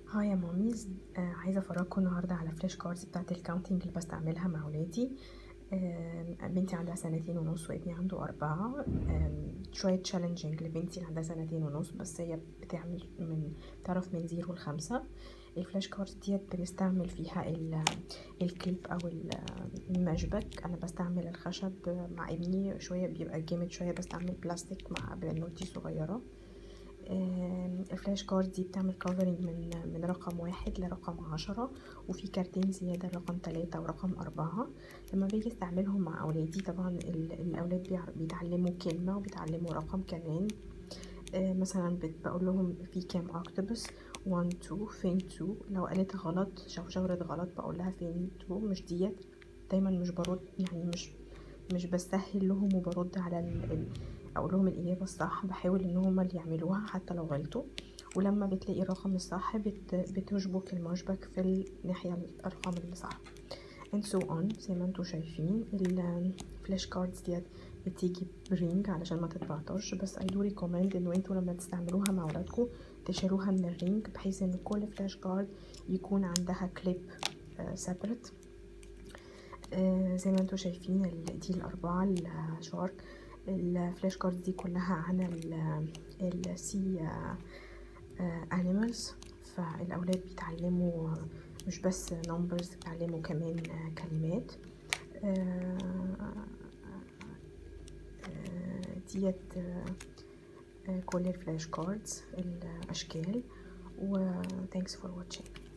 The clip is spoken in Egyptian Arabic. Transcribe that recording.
هاي يا ماميز آه عايزه افرجكم النهارده على فلاش كاردز بتاعت الكاونتنج اللي بستعملها مع ولادي آه بنتي عندها سنتين ونص وابني عنده أربعة آه شوية تشالنجينج لبنتي اللي عندها سنتين ونص بس هي بتعمل من بتعرف من زيرو لخمسة الفلاش كاردز ديت بنستعمل فيها الكليب او المشبك انا بستعمل الخشب مع ابني شويه بيبقى جامد شويه بستعمل بلاستيك مع بنوتي صغيره الفلاش كارد دي بتعمل كفرنج من من رقم واحد لرقم عشرة وفي كارتين زيادة رقم تلاتة ورقم أربعة لما باجي استعملهم مع أولادي طبعا الأولاد بيتعلموا كلمة وبيتعلموا رقم كمان مثلا بقول لهم في كام اكتوبس 1 2 فين 2 لو قالت غلط شوشورت غلط بقول لها فين 2 مش ديت دايما مش برد يعني مش مش بسهل لهم وبرد على ال اقول لهم الاجابه الصح بحاول ان هما اللي يعملوها حتى لو غلطوا ولما بتلاقي الرقم الصح بت... بتشبك المشبك في الناحيه الرقم اللي صح and so on زي ما انتوا شايفين الفلاش كاردز ديت بتيجي برينج علشان ما تتبعترش بس اي دو ريكومند انه انتوا لما تستعملوها مع اولادكم تشيلوها من الرينج بحيث ان كل فلاش كارد يكون عندها كليب سيبريت uh, uh, زي ما انتوا شايفين دي الاربعه الشارك الفلاش كارد دي كلها عن السي انيمالز فالاولاد بيتعلموا مش بس نمبرز بيتعلموا كمان كلمات ديت كل الفلاش كاردز الاشكال و thanks for watching